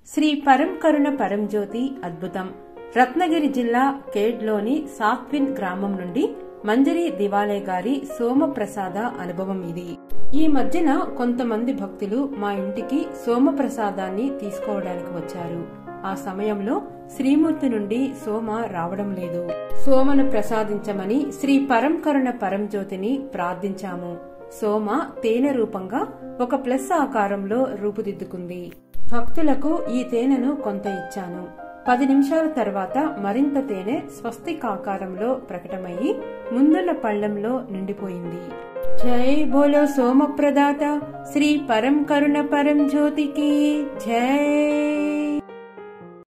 శ్రీ పరం కరుణ పరంజ్యోతి అద్భుతం రత్నగిరి జిల్లా కేడ్లోని సాత్విన్ గ్రామం నుండి మంజరి దివాలే గారి సోమప్రసాద అనుభవం ఇది ఈ మధ్యన కొంతమంది భక్తులు మా ఇంటికి సోమప్రసాదాన్ని తీసుకోవడానికి వచ్చారు ఆ సమయంలో శ్రీమూర్తి నుండి సోమ రావడం లేదు సోమను ప్రసాదించమని శ్రీ పరం కరుణ పరంజ్యోతిని ప్రార్థించాము సోమ తేనె రూపంగా ఒక ప్లస్ ఆకారంలో రూపుదిద్దుకుంది భక్తులకు ఈ తేనెను కొంత ఇచ్చాను పది నిమిషాల తర్వాత మరింత తేనె స్వస్తిక్ ఆకారంలో ప్రకటమయ్యి ముందున్న పళ్లెంలో నిండిపోయింది జై బోలో సోమప్రదాత శ్రీ పరం కరుణ పరం జ్యోతికి జై